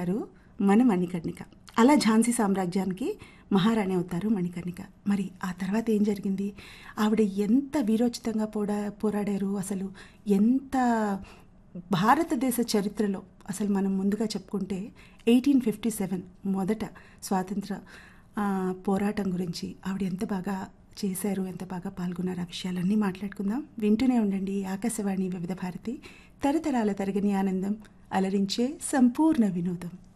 అవుతారు మన మణికర్ణిక అలా ఝాన్సీ సామ్రాజ్యానికి మహారాణి అవుతారు మణికర్ణిక మరి ఆ తర్వాత ఏం జరిగింది ఆవిడ ఎంత వీరోచితంగా పోడా పోరాడారు అసలు ఎంత భారతదేశ చరిత్రలో అసలు మనం ముందుగా చెప్పుకుంటే ఎయిటీన్ ఫిఫ్టీ సెవెన్ మొదట స్వాతంత్ర ఆ, పోరాటం గురించి ఆవిడ ఎంత బాగా చేశారు ఎంత బాగా పాల్గొన్నారు ఆ విషయాలన్నీ మాట్లాడుకుందాం వింటూనే ఉండండి ఆకాశవాణి వివిధ భారతి తరతరాల తరగని ఆనందం అలరించే సంపూర్ణ వినోదం